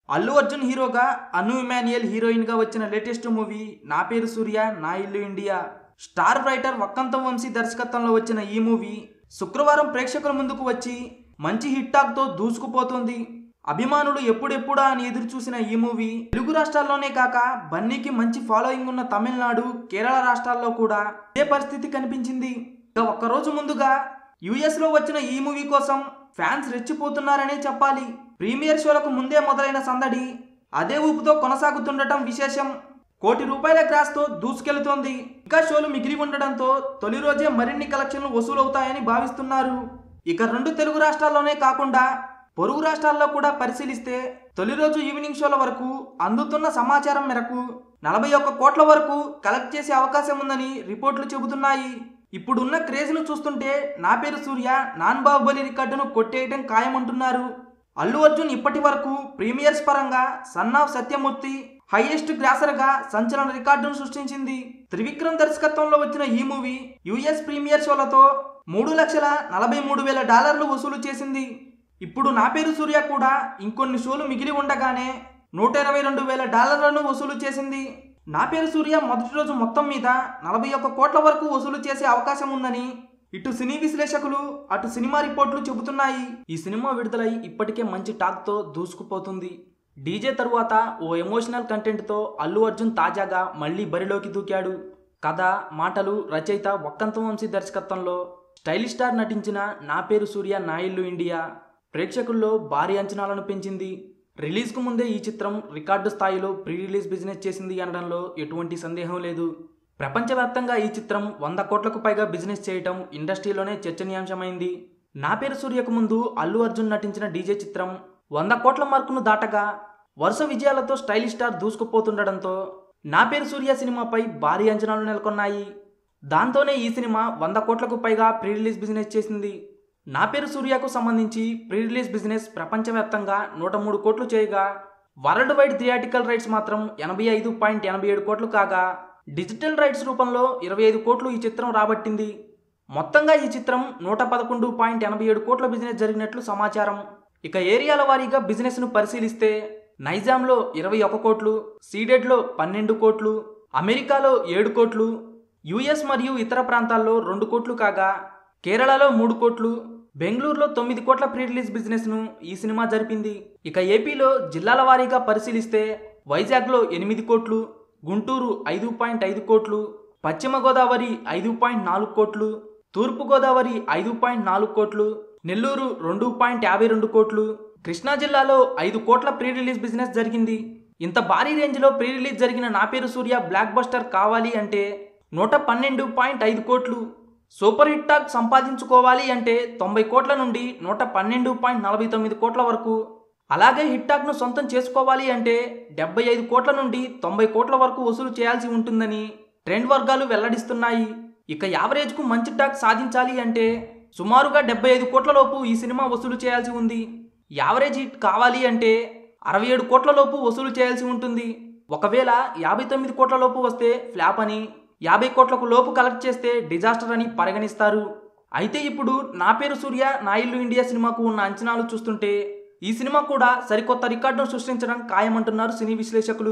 అల్లు అర్జున్ హీరోగా అను ఇమాన్యుయల్ హీరోయిన్గా వచ్చిన లేటెస్ట్ మూవీ నా పేరు సూర్య నా ఇల్లు India star writer Vakkantham Vamsi దర్శకత్వంలో వచ్చిన ఈ మూవీ శుక్రవారం ప్రేక్షకుల ముందుకు వచ్చి మంచి హిట్ టాక్తో దూసుకుపోతుంది అభిమానులు ఎప్పుడెప్పుడా అని ఎదురు చూసిన ఈ మూవీ తెలుగు రాష్ట్రాల్లోనే కాక బన్నీకి మంచి ఫాలోయింగ్ ఉన్న తమిళనాడు కేరళ రాష్ట్రాల్లో కూడా ఇదే పరిస్థితి కనిపించింది ఇక ఒక్కరోజు ముందుగా యుఎస్ లో వచ్చిన ఈ మూవీ కోసం ఫ్యాన్స్ రెచ్చిపోతున్నారనే చెప్పాలి ప్రీమియర్ షోలకు ముందే మొదలైన సందడి అదే ఊపుతో కొనసాగుతుండటం విశేషం కోటి రూపాయల గ్రాస్ తో దూసుకెళ్తోంది ఇంకా షోలు మిగిలి ఉండడంతో తొలి రోజే మరిన్ని కలెక్షన్లు వసూలవుతాయని భావిస్తున్నారు ఇక రెండు తెలుగు రాష్ట్రాల్లోనే కాకుండా పొరుగు రాష్ట్రాల్లో కూడా పరిశీలిస్తే తొలి రోజు ఈవినింగ్ షోల వరకు అందుతున్న సమాచారం మేరకు నలభై ఒక్క కోట్ల వరకు కలెక్ట్ చేసే అవకాశం ఉందని రిపోర్టులు చెబుతున్నాయి ఇప్పుడున్న క్రేజ్ను చూస్తుంటే నా పేరు సూర్య నాన్ బాహుబలి రికార్డును కొట్టేయటం ఖాయమంటున్నారు అల్లు అర్జున్ ఇప్పటి వరకు ప్రీమియర్స్ పరంగా సన్ ఆఫ్ సత్యమూర్తి హైయెస్ట్ గ్రాసర్గా సంచలన రికార్డును సృష్టించింది త్రివిక్రమ్ దర్శకత్వంలో వచ్చిన ఈ మూవీ యుఎస్ ప్రీమియర్ షోలతో మూడు లక్షల నలభై మూడు వేల డాలర్లు వసూలు చేసింది ఇప్పుడు నా పేరు సూర్య కూడా ఇంకొన్ని షోలు మిగిలి ఉండగానే నూట ఇరవై రెండు వేల డాలర్లను వసూలు చేసింది నా పేరు సూర్య మొదటి రోజు మొత్తం మీద నలభై ఒక్క కోట్ల వరకు వసూలు చేసే అవకాశం ఉందని ఇటు సినీ విశ్లేషకులు అటు సినిమా రిపోర్ట్లు చెబుతున్నాయి ఈ సినిమా విడుదలై ఇప్పటికే మంచి టాక్తో దూసుకుపోతుంది డీజే తరువాత ఓ ఎమోషనల్ కంటెంట్తో అల్లు అర్జున్ తాజాగా మళ్ళీ బరిలోకి దూకాడు కథ మాటలు రచయిత వక్కంతం వంశీ దర్శకత్వంలో స్టైలిష్ స్టార్ నటించిన నా పేరు సూర్య నా ఇల్లు ఇండియా ప్రేక్షకుల్లో భారీ అంచనాలను పెంచింది రిలీజ్కు ముందే ఈ చిత్రం రికార్డు స్థాయిలో ప్రీ రిలీజ్ బిజినెస్ చేసింది అనడంలో ఎటువంటి సందేహం లేదు ప్రపంచవ్యాప్తంగా ఈ చిత్రం వంద కోట్లకు పైగా బిజినెస్ చేయటం ఇండస్ట్రీలోనే చర్చనీయాంశమైంది నా పేరు సూర్యకు ముందు అల్లు అర్జున్ నటించిన డీజే చిత్రం వంద కోట్ల మార్కును దాటగా వరుస విజయాలతో స్టైలిష్ స్టార్ దూసుకుపోతుండడంతో నా పేరు సూర్య సినిమాపై భారీ అంచనాలు నెలకొన్నాయి దాంతోనే ఈ సినిమా వంద కోట్లకు పైగా ప్రీ రిలీజ్ బిజినెస్ చేసింది నా పేరు సూర్యకు సంబంధించి ప్రీ రిలీజ్ బిజినెస్ ప్రపంచవ్యాప్తంగా నూట మూడు కోట్లు చేయగా వరల్డ్ వైడ్ థియేటికల్ రైట్స్ మాత్రం ఎనభై ఐదు పాయింట్ ఎనభై ఏడు కోట్లు కాగా డిజిటల్ రైట్స్ రూపంలో ఇరవై ఐదు కోట్లు ఈ చిత్రం రాబట్టింది మొత్తంగా ఈ చిత్రం నూట పదకొండు పాయింట్ ఎనభై ఏడు కోట్ల బిజినెస్ జరిగినట్లు సమాచారం ఇక ఏరియాల వారీగా బిజినెస్ను పరిశీలిస్తే నైజాంలో ఇరవై ఒక కోట్లు సీడెడ్లో పన్నెండు కోట్లు అమెరికాలో ఏడు కోట్లు యుఎస్ మరియు ఇతర ప్రాంతాల్లో రెండు కోట్లు కాగా కేరళలో మూడు కోట్లు బెంగళూరులో తొమ్మిది కోట్ల ప్రీ రిలీజ్ బిజినెస్ను ఈ సినిమా జరిపింది ఇక ఏపీలో జిల్లాల వారీగా పరిశీలిస్తే వైజాగ్లో ఎనిమిది కోట్లు గుంటూరు ఐదు పాయింట్ ఐదు కోట్లు పశ్చిమ గోదావరి ఐదు పాయింట్ నాలుగు కోట్లు తూర్పు గోదావరి ఐదు పాయింట్ నాలుగు కోట్లు నెల్లూరు రెండు పాయింట్ యాభై రెండు కోట్లు కృష్ణా జిల్లాలో ఐదు కోట్ల ప్రీ రిలీజ్ బిజినెస్ జరిగింది ఇంత భారీ రేంజ్లో ప్రీ రిలీజ్ జరిగిన నా పేరు సూర్య బ్లాక్ బస్టర్ కావాలి అంటే నూట పన్నెండు పాయింట్ ఐదు కోట్లు సూపర్ హిట్ టాక్ సంపాదించుకోవాలి అంటే తొంభై కోట్ల నుండి నూట పన్నెండు పాయింట్ నలభై తొమ్మిది కోట్ల వరకు అలాగే హిట్ టాక్ను సొంతం చేసుకోవాలి అంటే డెబ్బై ఐదు కోట్ల నుండి తొంభై కోట్ల వరకు వసూలు చేయాల్సి ఉంటుందని ట్రెండ్ వర్గాలు వెల్లడిస్తున్నాయి ఇక యావరేజ్కు మంచి టాక్ సాధించాలి అంటే సుమారుగా డెబ్బై ఐదు కోట్ల లోపు ఈ సినిమా వసూలు చేయాల్సి ఉంది యావరేజ్ హిట్ కావాలి అంటే అరవై ఏడు కోట్ల లోపు వసూలు చేయాల్సి ఉంటుంది ఒకవేళ యాభై తొమ్మిది కోట్ల లోపు వస్తే ఫ్లాప్ అని యాభై కోట్లకు లోపు కలెక్ట్ చేస్తే డిజాస్టర్ అని పరిగణిస్తారు అయితే ఇప్పుడు నా పేరు సూర్య నా ఇల్లు ఇండియా సినిమాకు ఉన్న అంచనాలు చూస్తుంటే ఈ సినిమా కూడా సరికొత్త రికార్డును సృష్టించడం ఖాయమంటున్నారు సినీ విశ్లేషకులు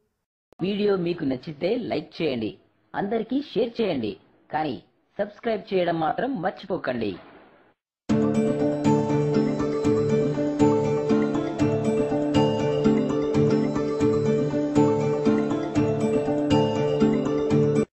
వీడియో మీకు నచ్చితే లైక్ చేయండి అందరికీ షేర్ చేయండి కానీ సబ్స్క్రైబ్ చేయడం మాత్రం మర్చిపోకండి